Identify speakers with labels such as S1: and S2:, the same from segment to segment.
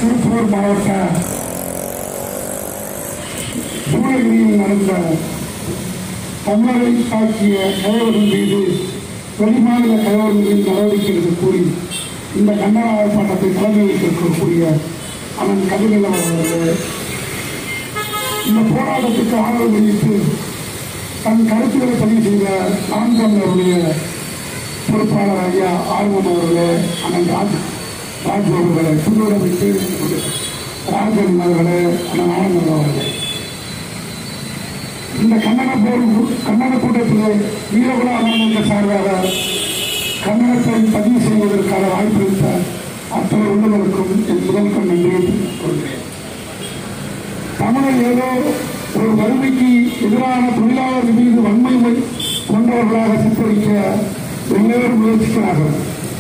S1: திருப்பூர் மாவட்ட சூளகிரியில் நடந்த தமிழரை தாக்கிய கயவர்கள் மீது வெளிமாநில கயவர்களின் நடவடிக்கை என்று கூறி இந்த கண்டன ஆர்ப்பாட்டத்தை தலைமை வைத்திருக்கக்கூடிய அவன் கதிநிலம் அவர்களே இந்த போராட்டத்துக்கு ஆதரவு தெரிவித்து தன் கருத்துக்களை பதிவு செய்த நாம் தமிழருடைய பொறுப்பாளர் ஐயா ஆர்வம் அவர்களே அண்ணன் ராஜ் ராஜ் அவர்களே புதுவுடைமைக்கு ராஜன் அவர்களே அண்ணன் ஆனந்த் அவர்களே இந்த கண்டன போர் கண்டன கூட்டத்தில் வீரகுல அமர்ந்த சார்பாக கண்டனத்தை பதிவு செய்வதற்கான வாய்ப்பளித்த அத்தனை உள்ளவருக்கும் என் முதல்கள் நன்றியை கொள்கிறேன் தமிழர் ஏதோ ஒரு வறுமைக்கு எதிரான தொழிலாளர்கள் மீது வன்மை கொண்டவர்களாக சித்தரிக்க எல்லோரும் முயற்சிக்கிறார்கள்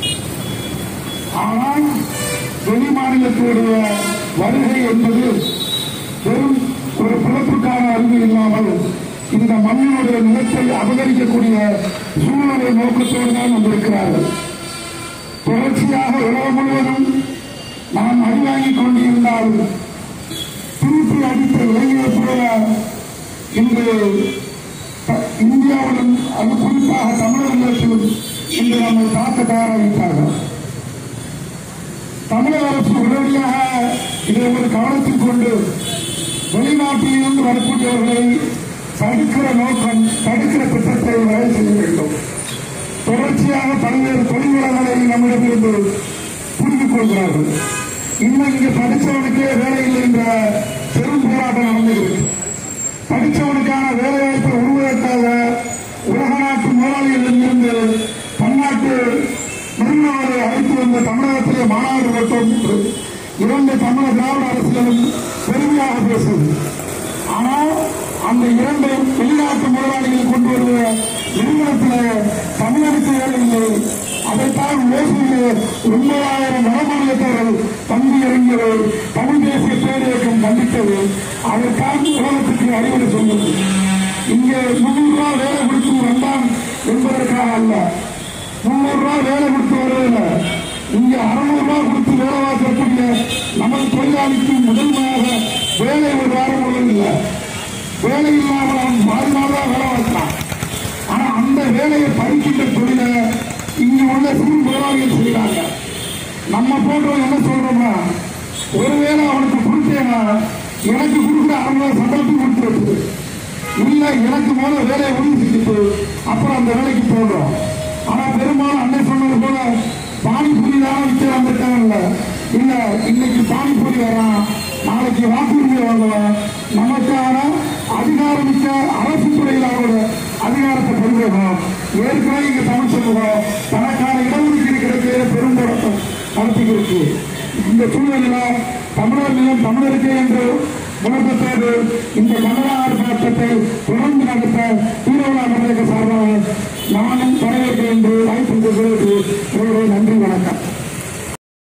S1: ஆனால் வெளி மாநிலத்தினுடைய வருகை என்பது வெறும் ஒரு பிறப்புக்கான அறிவு இல்லாமல் இந்த மண்ணினுடைய நிலத்தை அபகரிக்கக்கூடிய சூழ்நிலை நோக்கத்தோடு தான் வந்திருக்கிறார்கள் தொடர்ச்சியாக உலகம் முழுவதும் நாம் அடிவாங்கிக் கொண்டிருந்தால் திருப்பி அடித்த இளைஞர் போல இன்று த- இந்தியாவிலும் அது குறிப்பாக தமிழகத்திலும் இன்று நம்மை தாக்க தயாராகிட்டார்கள் தமிழக அரசு உடனடியாக இதை ஒரு கவனத்தில் கொண்டு வெளிநாட்டில் இருந்து வரக்கூடியவர்களை தடுக்கிற நோக்கம் தடுக்கிற திட்டத்தை வரை செய்ய வேண்டும் தொடர்ச்சியாக பல்வேறு தொழில்நுட்பங்களை நம்மிடமிருந்து புரிந்து கொள்கிறார்கள் இன்னும் இங்க படித்தவனுக்கே வேலை இல்லை என்ற பெரும் போராட்டம் நடந்துகிறது படித்தவனுக்கான வேலை வாய்ப்பை உருவாக்காத உலக நாட்டு முதலாளிகளில் இருந்து பன்னாட்டு நிறுவனங்களை அழைத்து வந்த தமிழகத்திலே மாநாடு நடத்தும் என்று இரண்டு தமிழக திராவிட அரசுகளும் பெருமையாக பேசுவது ஆனால் அந்த இரண்டு வெளிநாட்டு முதலாளிகள் கொண்டு வருகிற நிறுவனத்தில் தமிழருக்கு வேலை இல்லை அதைத்தான் ஓசியிலே ஒன்பதாயிரம் வடமாநிலத்தவர்கள் தங்கி இறங்கியது தமிழ் தேசிய பேரியக்கம் கண்டித்தது அதற்காக உலகத்துக்கு அறிவுரை சொன்னது இங்கே முன்னூறு ரூபாய் வேலை கொடுத்து வந்தான் என்பதற்காக அல்ல முன்னூறு ரூபாய் வேலை கொடுத்து வருவதில்லை இங்க அறுநூறு ரூபாய் கொடுத்து வேலை பார்க்கக்கூடிய நமது தொழிலாளிக்கு முதன்மையாக வேலை ஒரு வாரம் உள்ளதில்லை வேலை இல்லாமல் அவன் பாதி நாள் தான் வேலை பார்க்கிறான் ஆனா அந்த வேலையை பறிக்கின்ற தொழிலை இங்க உள்ள சிறு முதலாளிகள் செய்யறாங்க நம்ம போன்றவங்க என்ன சொல்றோம்னா ஒருவேளை அவனுக்கு கொடுத்தேன்னா எனக்கு கொடுக்குற அவங்க சம்பளத்துக்கு கொடுத்து வச்சுது இல்ல எனக்கு மேல வேலையை உறுதி செஞ்சுட்டு அப்புறம் அந்த வேலைக்கு போடுறோம் ஆனா பெரும்பாலும் அன்னை சொன்னது போல பானிபூரி தானே விற்கிறாங்க இருக்காங்கல்ல இல்ல இன்னைக்கு பானிபூரி வரான் நாளைக்கு வாக்குறுதி வாங்குவான் நமக்கான அதிகாரமிக்க அரசு துறையில் அவரோட அதிகாரத்தை பெறுகிறோம் ஏற்கனவே இங்க தமிழ் சொல்லுவோம் தனக்கான இடஒதுக்கீடு கிடைக்கிற பெரும் போராட்டம் நடத்திக்கிருக்கு இந்த சூழ்நிலையில தமிழர் நிலம் தமிழருக்கே என்று முழக்கத்தோடு இந்த கண்டன ஆர்ப்பாட்டத்தை தொடர்ந்து